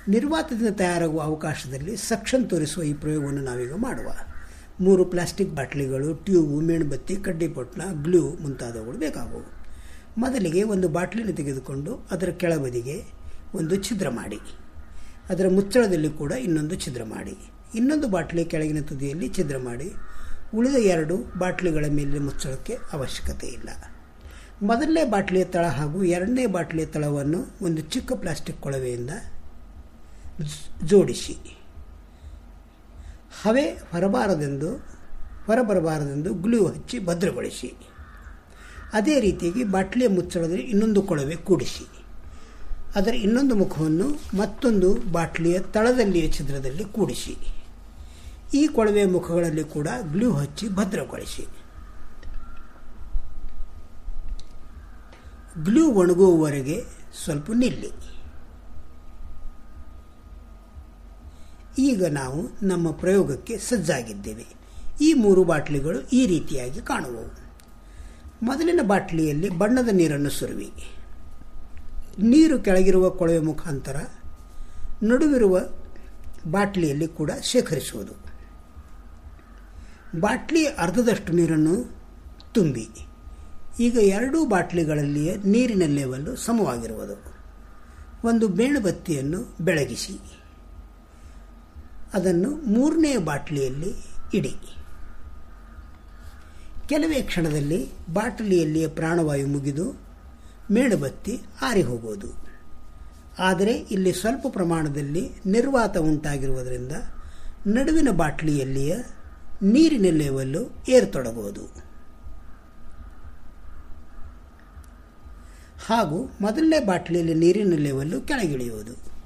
ನಿರ್ವಾತದಿಂದ ತಯಾರಾಗುವ ಅವಕಾಶದಲ್ಲಿ suction ತೋರಿಸುವ ಈ ಪ್ರಯೋಗವನ್ನು ನಾವೀಗ ಮಾಡುವ ಮೂರು ಪ್ಲಾಸ್ಟಿಕ್ ಬಾಟ್ಲಿಗಳು ಟ್ಯೂಬು ಮೇಣಬತ್ತಿ ಕಡ್ಡಿಪೊಟ್ನ ಗ್ಲೂ ಮುಂತಾದವುಗಳು ಬೇಕಾಗುವು ಮೊದಲಿಗೆ ಒಂದು ಬಾಟ್ಲಿನ ತೆಗೆದುಕೊಂಡು ಅದರ ಕೆಳಬದಿಗೆ ಒಂದು ಛಿದ್ರ ಮಾಡಿ ಅದರ ಮುಚ್ಚಳದಲ್ಲಿ ಕೂಡ ಇನ್ನೊಂದು ಛಿದ್ರ ಮಾಡಿ ಇನ್ನೊಂದು ಬಾಟ್ಲಿ ಕೆಳಗಿನ ತುದಿಯಲ್ಲಿ ಛಿದ್ರ ಮಾಡಿ ಉಳಿದ ಎರಡು ಬಾಟ್ಲಿಗಳ ಮೇಲೆ ಮುಚ್ಚಳಕ್ಕೆ ಅವಶ್ಯಕತೆ ಇಲ್ಲ ಮೊದಲನೇ ಬಾಟ್ಲಿಯ ತಳ ಹಾಗೂ ಎರಡನೇ ಬಾಟ್ಲಿಯ ತಳವನ್ನು ಒಂದು ಚಿಕ್ಕ ಪ್ಲಾಸ್ಟಿಕ್ ಕೊಳವೆಯಿಂದ ಜೋಡಿಸಿ ಹವೆ ಹೊರಬಾರದೆಂದು ಹೊರಬರಬಾರದೆಂದು ಗ್ಲೂ ಹಚ್ಚಿ ಭದ್ರಗೊಳಿಸಿ ಅದೇ ರೀತಿಯಾಗಿ ಬಾಟ್ಲಿಯ ಮುಚ್ಚಳದಲ್ಲಿ ಇನ್ನೊಂದು ಕೊಳವೆ ಕೂಡಿಸಿ ಅದರ ಇನ್ನೊಂದು ಮುಖವನ್ನು ಮತ್ತೊಂದು ಬಾಟ್ಲಿಯ ತಳದಲ್ಲಿಯ ಛಿದ್ರದಲ್ಲಿ ಕೂಡಿಸಿ ಈ ಕೊಳವೆಯ ಮುಖಗಳಲ್ಲಿ ಕೂಡ ಗ್ಲೂ ಹಚ್ಚಿ ಭದ್ರಗೊಳಿಸಿ ಗ್ಲೂ ಒಣಗುವವರೆಗೆ ಸ್ವಲ್ಪ ನಿಲ್ಲಿ ಈಗ ನಾವು ನಮ್ಮ ಪ್ರಯೋಗಕ್ಕೆ ಸಜ್ಜಾಗಿದ್ದೇವೆ ಈ ಮೂರು ಬಾಟ್ಲಿಗಳು ಈ ರೀತಿಯಾಗಿ ಕಾಣುವವು ಮೊದಲಿನ ಬಾಟ್ಲಿಯಲ್ಲಿ ಬಣ್ಣದ ನೀರನ್ನು ಸುರುವಿ ನೀರು ಕೆಳಗಿರುವ ಕೊಳವೆ ಮುಖಾಂತರ ನಡುವಿರುವ ಬಾಟ್ಲಿಯಲ್ಲಿ ಕೂಡ ಶೇಖರಿಸುವುದು ಬಾಟ್ಲಿ ಅರ್ಧದಷ್ಟು ನೀರನ್ನು ತುಂಬಿ ಈಗ ಎರಡೂ ಬಾಟ್ಲಿಗಳಲ್ಲಿಯ ನೀರಿನ ಲೆವೆಲ್ಲು ಸಮವಾಗಿರುವುದು ಒಂದು ಮೇಣಬತ್ತಿಯನ್ನು ಬೆಳಗಿಸಿ ಅದನ್ನು ಮೂರನೇ ಬಾಟ್ಲಿಯಲ್ಲಿ ಇಡಿ ಕೆಲವೇ ಕ್ಷಣದಲ್ಲಿ ಬಾಟಲಿಯಲ್ಲಿಯ ಪ್ರಾಣವಾಯು ಮುಗಿದು ಮೇಣಬತ್ತಿ ಆರಿ ಹೋಗುವುದು ಆದರೆ ಇಲ್ಲಿ ಸ್ವಲ್ಪ ಪ್ರಮಾಣದಲ್ಲಿ ನಿರ್ವಾತ ಉಂಟಾಗಿರುವುದರಿಂದ ನಡುವಿನ ಬಾಟ್ಲಿಯಲ್ಲಿಯ ನೀರಿನ ಲೆವೆಲ್ಲು ಏರ್ತೊಡಗುವುದು ಹಾಗೂ ಮೊದಲನೇ ಬಾಟ್ಲಿಯಲ್ಲಿ ನೀರಿನ ಲೆವೆಲ್ಲು ಕೆಳಗಿಳಿಯುವುದು